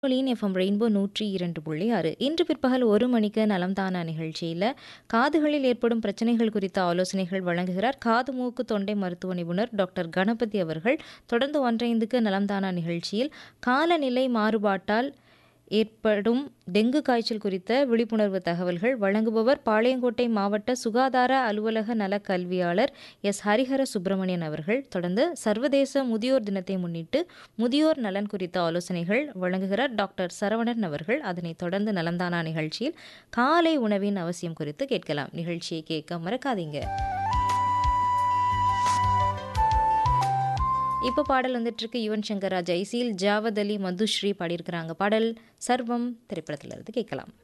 ஒலியின் FM rainbow நூற்றி இரண்டு புள்ளி ஆறு இன்று பிற்பகல் ஒரு மணிக்கு நலம் தானா நிகழ்ச்சியில் காதுகளில் ஏற்படும் பிரச்சனைகள் குறித்த ஆலோசனைகள் வழங்குகிறார் காது மூக்கு தொண்டை மருத்துவ நிபுணர் டாக்டர் கணபதி அவர்கள் தொடர்ந்து ஒன்றைந்துக்கு நலம் தானா நிகழ்ச்சியில் காலநிலை மாறுபாட்டால் ஏற்படும் டெங்கு காய்ச்சல் குறித்த விழிப்புணர்வு தகவல்கள் வழங்குபவர் பாளையங்கோட்டை மாவட்ட சுகாதார அலுவலக நல கல்வியாளர் எஸ் ஹரிஹர சுப்பிரமணியன் அவர்கள் தொடர்ந்து சர்வதேச முதியோர் தினத்தை முன்னிட்டு முதியோர் நலன் குறித்த ஆலோசனைகள் வழங்குகிறார் டாக்டர் சரவணன் அவர்கள் அதனைத் தொடர்ந்து நலந்தானா நிகழ்ச்சியில் காலை உணவின் அவசியம் குறித்து கேட்கலாம் நிகழ்ச்சியை கேட்க மறக்காதீங்க இப்போ பாடல் வந்துட்டு இருக்கு யுவன் சங்கர் ராஜா இசையில் ஜாவத் அலி மதுஸ்ரீ பாடியிருக்கிறாங்க பாடல் சர்வம் திரைப்படத்துல இருந்து கேட்கலாம்